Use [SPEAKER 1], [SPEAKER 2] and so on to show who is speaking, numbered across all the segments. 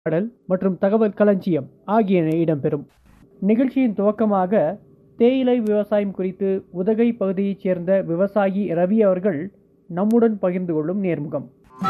[SPEAKER 1] பாடல் மற்றும் தகவல் களஞ்சியம் ஆகியன இடம்பெறும் நிகழ்ச்சியின் துவக்கமாக தேயிலை விவசாயம் குறித்து உதகை பகுதியைச் சேர்ந்த விவசாயி ரவி அவர்கள் நம்முடன் பகிர்ந்து கொள்ளும் நேர்முகம்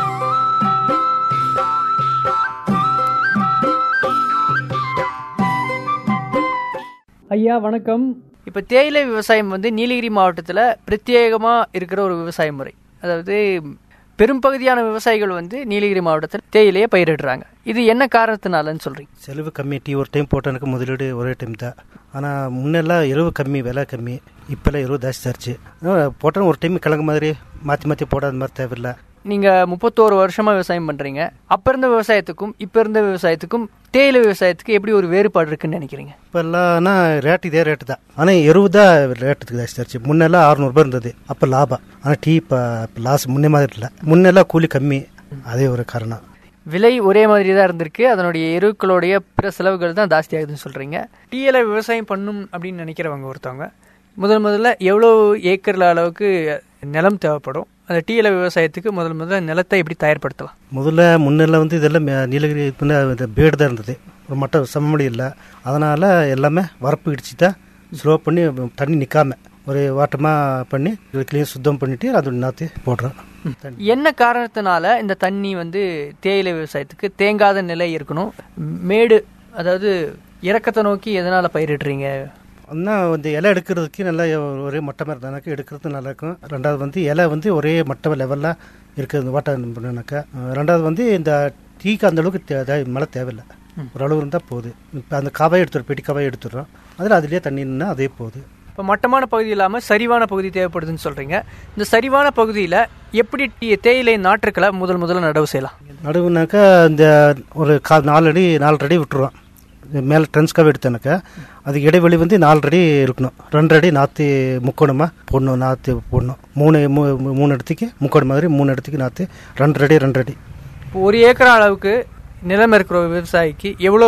[SPEAKER 1] ஐயா வணக்கம்
[SPEAKER 2] இப்போ தேயிலை விவசாயம் வந்து நீலகிரி மாவட்டத்தில் பிரத்யேகமாக இருக்கிற ஒரு விவசாய முறை அதாவது பெரும்பகுதியான விவசாயிகள் வந்து நீலகிரி மாவட்டத்தில் தேயிலையை பயிரிடுறாங்க இது என்ன காரணத்தினாலன்னு சொல்கிறீங்க
[SPEAKER 3] செலவு கம்மி டீ ஒரு டைம் போட்டனுக்கு முதலீடு ஒரே டைம் தான் ஆனால் முன்னெல்லாம் எருவு கம்மி விலை கம்மி இப்போல்லாம் எருவு ஜாஸ்தி ஆச்சு போட்டோன்னு ஒரு டைம் கிழங்கு மாதிரி மாற்றி மாற்றி போடாத மாதிரி தேவையில்லை
[SPEAKER 2] நீங்கள் முப்பத்தோரு வருஷமாக விவசாயம் பண்ணுறீங்க அப்போ இருந்த விவசாயத்துக்கும் இப்போ இருந்த விவசாயத்துக்கும் தேயிலை விவசாயத்துக்கு எப்படி ஒரு வேறுபாடு இருக்குன்னு நினைக்கிறீங்க
[SPEAKER 3] இப்போல்லாம்னா ரேட்டு இதே ரேட்டு தான் ஆனால் எருவு தான் ரேட்டுக்கு ஜாஸ்தி ஆச்சு முன்னெல்லாம் அறுநூறுபா இருந்தது அப்போ லாபம் ஆனால் டீ இப்போ லாஸ் முன்னே மாதிரி இல்லை முன்னெல்லாம் கூலி கம்மி அதே ஒரு காரணம்
[SPEAKER 2] விலை ஒரே மாதிரி தான் இருந்திருக்கு அதனுடைய எருக்களுடைய பிற செலவுகள் தான் ஜாஸ்தி ஆகுதுன்னு சொல்கிறீங்க டீயில விவசாயம் பண்ணும் அப்படின்னு நினைக்கிறவங்க ஒருத்தவங்க முதல் முதல்ல எவ்வளோ ஏக்கர் அளவுக்கு நிலம் தேவைப்படும் அந்த டீயில விவசாயத்துக்கு முதல் முதல்ல நிலத்தை எப்படி தயார்படுத்தலாம்
[SPEAKER 3] முதல்ல முன்னெல்லாம் வந்து இதெல்லாம் மே- நீலகிரி முன்ன இந்த பேடு தான் இருந்தது ஒரு மட்டம் சமமொழி இல்லை அதனால் எல்லாமே வரப்பு இடிச்சு தான் ஸ்லோ பண்ணி தண்ணி நிற்காம ஒரு வாட்டமாக பண்ணி கிளீன் சுத்தம் பண்ணிட்டு அது நாற்று போடுறோம் தண்ணி.
[SPEAKER 2] என்ன காரணத்தினால இந்த தண்ணி வந்து தேயிலை விவசாயத்துக்கு தேங்காத நிலை இருக்கணும் மேடு அதாவது இறக்கத்தை நோக்கி எதனால பயிரிடுறீங்க
[SPEAKER 3] இன்னும் வந்து இலை எடுக்கிறதுக்கு நல்லா ஒரே மட்டமாக இருந்தானாக்கா எடுக்கிறது நல்லா இருக்கும் ரெண்டாவது வந்து இலை வந்து ஒரே மட்ட லெவலில் இருக்கிறது வாட்டம் பண்ணாக்கா ரெண்டாவது வந்து இந்த டீக்கு அந்த அளவுக்கு தே- தே- மழை தேவையில்லை ஓரளவு இருந்தால் போகுது இப்போ அந்த காவாய் எடுத்துடுறோம் பெட்டி காவாய் எடுத்துடுறோம் அதில் அதுலேயே தண்ணி நின்னா அதே போகுது
[SPEAKER 2] இப்போ மட்டமான பகுதி இல்லாமல் சரிவான பகுதி தேவைப்படுதுன்னு சொல்கிறீங்க இந்த சரிவான பகுதியில் எப்படி டீ தேயிலை நாற்றுக்களை முதல் முதல்ல நடவு செய்யலாம்
[SPEAKER 3] நடுவுனாக்கா இந்த ஒரு கா நாலு அடி நாலு அடி விட்டுருவோம் மேலே ட்ரென்ஸ்காவே எடுத்தேனாக்கா அதுக்கு இடைவெளி வந்து நாலு அடி இருக்கணும் ரெண்டு அடி நாற்று முக்கோணமாக போடணும் நாற்று போடணும் மூணு மூ- மூ- மூணு இடத்துக்கு முக்கோணம் மாதிரி மூணு இடத்துக்கு நாற்று ரெண்டு அடி ரெண்டு அடி
[SPEAKER 2] இப்போ ஒரு ஏக்கர் அளவுக்கு நிலம் இருக்கிற ஒரு விவசாயிக்கு எவ்வளோ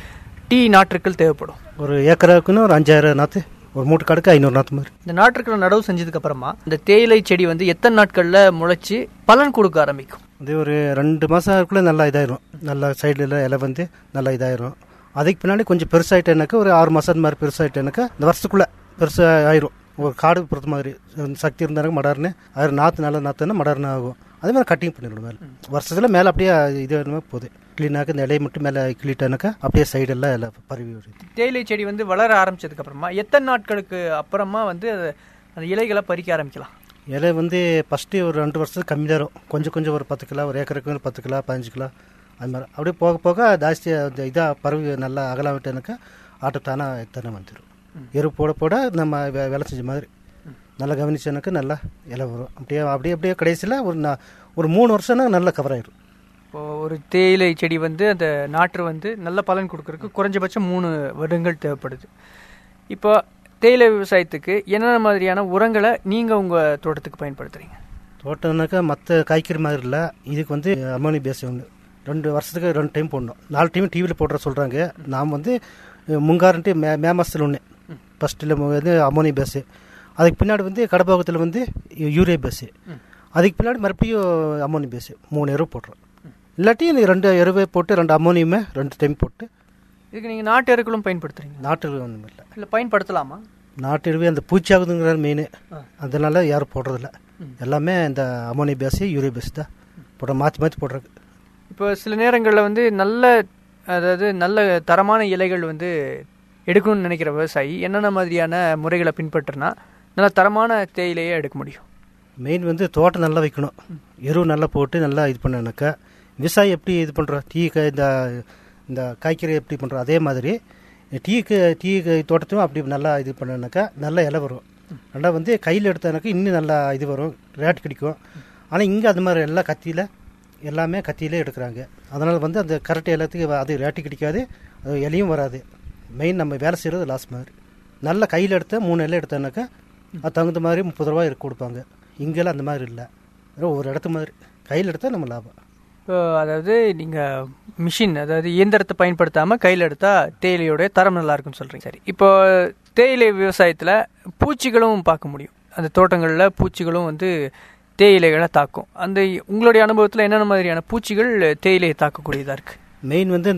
[SPEAKER 2] டீ நாற்றுக்கள் தேவைப்படும்
[SPEAKER 3] ஒரு ஏக்கராக்குன்னு ஒரு அஞ்சாயிரம் நாற்று ஒரு மூட்டை காடுக்கு ஐநூறு நாற்று மாதிரி
[SPEAKER 2] இந்த நாற்றுக்களை நடவு செஞ்சதுக்கு அப்புறமா இந்த தேயிலை செடி வந்து எத்தனை நாட்களில் முளைச்சி பலன் கொடுக்க ஆரம்பிக்கும்
[SPEAKER 3] அது ஒரு ரெண்டு மாதம் அதுக்குள்ளே நல்லா இதாயிரும் நல்லா சைடில் இலை வந்து நல்லா இதாயிரும் அதுக்கு பின்னாடி கொஞ்சம் பெருசாயிட்டேனாக்கா ஒரு ஆறு மாதம் அந்த மாதிரி பெருசாயிட்டேனாக்கா இந்த வருஷத்துக்குள்ளே பெருசாக ஆயிரும் ஒரு காடு பொறுத்த மாதிரி சக்தி இருந்தாலும் மடர்னு அது நாற்று நல்ல நாற்றுனா மடர்னு ஆகும் அதே மாதிரி கட்டிங் பண்ணிடணும் மேலே வருஷத்தில் மேலே அப்படியே இது வேணுமே போகுது கிளீனாக்க இந்த இலையை மட்டும் மேலே கிளிட்டானாக்கா அப்படியே சைடெல்லாம் எல்லாம் பரவி வருது
[SPEAKER 2] தேயிலை செடி வந்து வளர ஆரம்பிச்சதுக்கு அப்புறமா எத்தனை நாட்களுக்கு அப்புறமா வந்து அது- அந்த இலைகளை பறிக்க ஆரம்பிக்கலாம்
[SPEAKER 3] இலை வந்து ஃபஸ்ட்டு ஒரு ரெண்டு வருஷத்துக்கு கம்மி தான் இருக்கும் கொஞ்சம் கொஞ்சம் ஒரு பத்து கிலோ ஒரு ஏக்கருக்கு ஒரு பத்து கிலோ பதினஞ்சு கிலோ அது மாதிரி அப்படியே போக போக ஜாஸ்தியாக இந்த இதாக பரவி நல்லா அகலம் விட்டேனாக்கா ஆட்டோ தானாக தானே வந்துடும் எரு போட போட நம்ம வே- வேலை செஞ்ச மாதிரி நல்லா கவனிச்சேனாக்கா நல்லா இலை வரும் அப்படியே அப்படியே அப்படியே கடைசியில் ஒரு நா- ஒரு மூணு வருஷம்னா நல்லா கவர் ஆயிடும்
[SPEAKER 2] இப்போ ஒரு தேயிலை செடி வந்து அந்த நாற்று வந்து நல்ல பலன் கொடுக்கறதுக்கு குறைஞ்சபட்சம் மூணு வருடங்கள் தேவைப்படுது இப்போ தேயிலை விவசாயத்துக்கு என்னென்ன மாதிரியான உரங்களை நீங்கள் உங்கள் தோட்டத்துக்கு பயன்படுத்துறீங்க
[SPEAKER 3] தோட்டம்னாக்கா மற்ற காய்கறி மாதிரி இல்லை இதுக்கு வந்து அமோனி பேஸ் ஒன்று ரெண்டு வருஷத்துக்கு ரெண்டு டைம் போடணும் நாலு டைம் டிவியில் போடுற சொல்கிறாங்க நாம் வந்து அஹ், முங்காரன்ட்டு மே மே மாதத்தில் ஒன்று ஃபஸ்ட்டில் வந்து அமோனி பேஸு அதுக்கு பின்னாடி வந்து கடப்பாக்கத்தில் வந்து யூரியா பேஸு அதுக்கு பின்னாடி மறுபடியும் அமோனி பேஸு மூணு எருவு போடுறோம் இல்லாட்டி இந்த ரெண்டு எருவை போட்டு ரெண்டு அமோனியுமே ரெண்டு டைம் போட்டு
[SPEAKER 2] இதுக்கு நீங்கள் நாட்டு எருக்களும் பயன்படுத்துறீங்க
[SPEAKER 3] நாட்டு எருவு ஒன்றும் இல்லை
[SPEAKER 2] இல்லை பயன்படுத்தலாமா
[SPEAKER 3] நாட்டு எருவே அந்த பூச்சி ஆகுதுங்கிறது மெயின் அதனால யாரும் போடுறதில்ல எல்லாமே இந்த அமோனி பேஸு யூரியா பேஸ் தான் போட மாற்றி மாற்றி போடுறது
[SPEAKER 2] இப்போ சில நேரங்களில் வந்து நல்ல அதாவது நல்ல தரமான இலைகள் வந்து எடுக்கணும்னு நினைக்கிற விவசாயி என்னென்ன மாதிரியான முறைகளை பின்பற்றினா நல்ல தரமான தேயிலையை எடுக்க முடியும்
[SPEAKER 3] மெயின் வந்து தோட்டம் நல்லா வைக்கணும் எருவு நல்லா போட்டு நல்லா இது பண்ணனாக்கா விவசாயம் எப்படி இது பண்ணுறோம் டீ க- இந்த இந்த காய்கறி எப்படி பண்ணுறோம் அதே மாதிரி டீக்கு டீ க- தோட்டத்தையும் அப்படி நல்லா இது பண்ணனாக்கா நல்ல இலை வரும் நல்லா வந்து கையில் எடுத்தானாக்கா இன்னும் நல்லா இது வரும் ரேட் கிடைக்கும் ஆனால் இங்கே அது மாதிரி எல்லாம் கத்தியில் எல்லாமே கத்தியிலே எடுக்கிறாங்க அதனால் வந்து அந்த கரெக்ட் எல்லாத்துக்கும் அது ரேட்டு கிடைக்காது அது இலையும் வராது மெயின் நம்ம வேலை செய்கிறது லாஸ் மாதிரி நல்ல கையில் எடுத்த மூணு இலை எடுத்தானாக்கா அது தகுந்த மாதிரி முப்பது ரூபாய் இருக்கு கொடுப்பாங்க இங்கெல்லாம் அந்த மாதிரி இல்லை ஒரு இடத்து மாதிரி கையில் எடுத்தால் நம்ம லாபம்
[SPEAKER 2] இப்போ அதாவது நீங்கள் மிஷின் அதாவது இயந்திரத்தை பயன்படுத்தாமல் கையில் எடுத்தால் தேயிலையோடைய தரம் நல்லா இருக்குன்னு சொல்கிறீங்க சரி இப்போ தேயிலை விவசாயத்தில் பூச்சிகளும் பார்க்க முடியும் அந்த தோட்டங்களில் பூச்சிகளும் வந்து தேயிலைகளை தாக்கும் அந்த உங்களுடைய அனுபவத்தில் என்னென்ன மாதிரியான பூச்சிகள் தேயிலையை தாக்கக்கூடியதாக இருக்குது
[SPEAKER 3] மெயின் வந்து